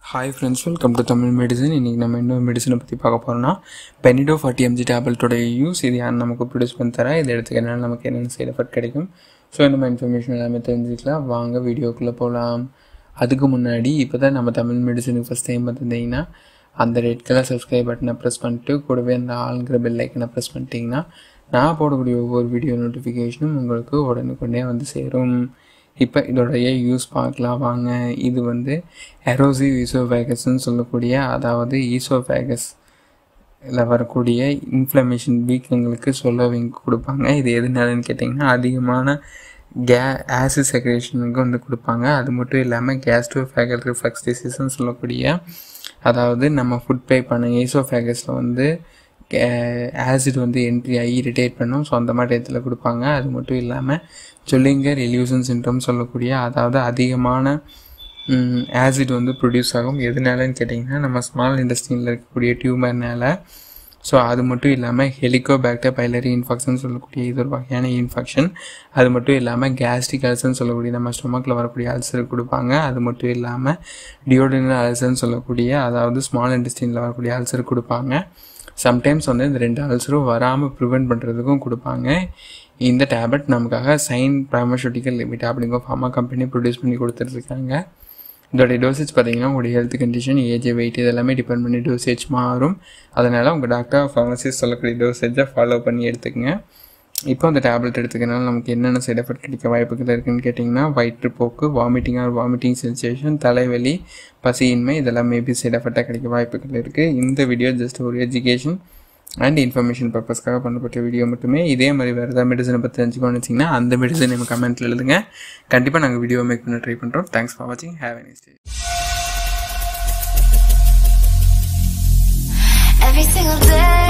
hi friends welcome to Tamil medicine இன்றைக்கி நம்ம இன்னும் மெடிசனை பற்றி பார்க்க போகிறோம்னா பெனிடோ ஃபார்ட்டி எம்ஜி டேப்லெட்டோட யூஸ் இது யார் நமக்கு ப்ரொடியூஸ் பண்ணி தரா இதை எடுத்துக்கிறனால நமக்கு என்னென்ன சைட் எஃபெக்ட் கிடைக்கும் ஸோ இந்த மாதிரி இன்ஃபர்மேஷன் எல்லாமே தெரிஞ்சுக்கலாம் வாங்க வீடியோக்குள்ளே போகலாம் அதுக்கு முன்னாடி இப்போ தான் நம்ம தமிழ் மெடிசனுக்கு ஃபஸ்ட் டைம் பார்த்துருந்தீங்கன்னா அந்த ரெட் கலர் சப்ஸ்கிரைப் பட்டனை ப்ரெஸ் பண்ணிட்டு கூடவே அந்த ஆளுங்கிற பெல் ஐக்கனை ப்ரெஸ் பண்ணிட்டீங்கன்னா நான் போடக்கூடிய ஒவ்வொரு வீடியோ நோட்டிஃபிகேஷனும் உங்களுக்கு உடனுக்குடனே வந்து சேரும் இப்போ இதோடைய யூஸ் பார்க்கலாம் வாங்க இது வந்து எரோசிவ் ஈசோஃபேகஸ்ன்னு சொல்லக்கூடிய அதாவது ஈசோஃபேகஸ் இதில் வரக்கூடிய இன்ஃப்ளமேஷன் வீக்கங்களுக்கு சொல்ல கொடுப்பாங்க இது எதுனாலன்னு கேட்டிங்கன்னா அதிகமான கே ஆசிட் செக்ரேஷனுக்கு வந்து கொடுப்பாங்க அது மட்டும் இல்லாமல் கேஸ்ட்ரோஃபேகல் ரிஃப்ளக்ஸ் டிசீஸ்ன்னு சொல்லக்கூடிய அதாவது நம்ம ஃபுட் பை பண்ண ஈசோஃபேகஸில் வந்து ஆசிட் வந்து என்ட்ரி ஆகி இரிட்டேட் பண்ணும் ஸோ அந்த மாதிரி இடத்துல கொடுப்பாங்க அது மட்டும் இல்லாமல் சொல்லிங்கர் எலியூசன் சின்ட்ரம் சொல்லக்கூடிய அதாவது அதிகமான ஆசிட் வந்து ப்ரொடியூஸ் ஆகும் எதனாலன்னு கேட்டிங்கன்னா நம்ம ஸ்மால் இண்டஸ்ட்ரியில் இருக்கக்கூடிய டியூமர்னால ஸோ அது மட்டும் இல்லாமல் ஹெலிகோபேக்டர் பைலரி இன்ஃபெக்ஷன் சொல்லக்கூடிய இது ஒரு வகையான இன்ஃபெக்ஷன் அது மட்டும் இல்லாமல் கேஸ்ட்ரிக் அல்சர்னு சொல்லக்கூடிய நம்ம ஸ்டொமக்கில் வரக்கூடிய அல்சர் கொடுப்பாங்க அது மட்டும் இல்லாமல் டியோடினல் அல்சர்னு சொல்லக்கூடிய அதாவது ஸ்மால் இண்டஸ்ட்ரியில் வரக்கூடிய அல்சர் கொடுப்பாங்க சம்டைம்ஸ் வந்து இந்த ரெண்டு அல்சரும் வராமல் ப்ரிவெண்ட் பண்ணுறதுக்கும் கொடுப்பாங்க இந்த டேப்லெட் நமக்காக சைன் ப்ரைமசூட்டிக்கல் லிமிட் அப்படிங்கிற ஃபார்மா கம்பெனி ப்ரொடியூஸ் பண்ணி கொடுத்துட்ருக்காங்க இதோடைய டோசேஜ் பார்த்தீங்கன்னா உங்களுடைய ஹெல்த் கண்டிஷன் ஏஜ் வெயிட் இதெல்லாமே டிபெண்ட் பண்ணி டோசேஜ் மாறும் அதனால் உங்கள் டாக்டர் ஃபார்மசிஸ்ட் சொல்லக்கூடிய டோசேஜை ஃபாலோ பண்ணி எடுத்துக்கங்க இப்போ அந்த டேப்லெட் எடுத்துக்கனால நமக்கு என்னென்ன சைட் எஃபெக்ட் கிடைக்க வாய்ப்புகள் இருக்குன்னு கேட்டிங்கன்னா வயிற்றுப்போக்கு வாமிட்டிங் ஆர் வாமிட்டிங் சென்சேஷன் தலைவலி பசியின்மை இதெல்லாம் மேபி சைட் எஃபெக்டாக கிடைக்க வாய்ப்புகள் இருக்குது இந்த வீடியோ ஜஸ்ட் ஒரு எஜுகேஷன் அண்ட் இன்ஃபர்மேஷன் பர்பஸ்க்காக பண்ணப்பட்ட வீடியோ மட்டுமே இதே மாதிரி வேறு ஏதாவது மெடிசனை பற்றி தெரிஞ்சுக்கணும்னு வச்சிங்கன்னா அந்த மெடிசன் நம்ம கமெண்ட்டில் எழுதுங்க கண்டிப்பாக நாங்கள் வீடியோ மேக் பண்ண ட்ரை பண்ணுறோம் தேங்க்ஸ் ஃபார் வாட்சிங் have any stay Every single day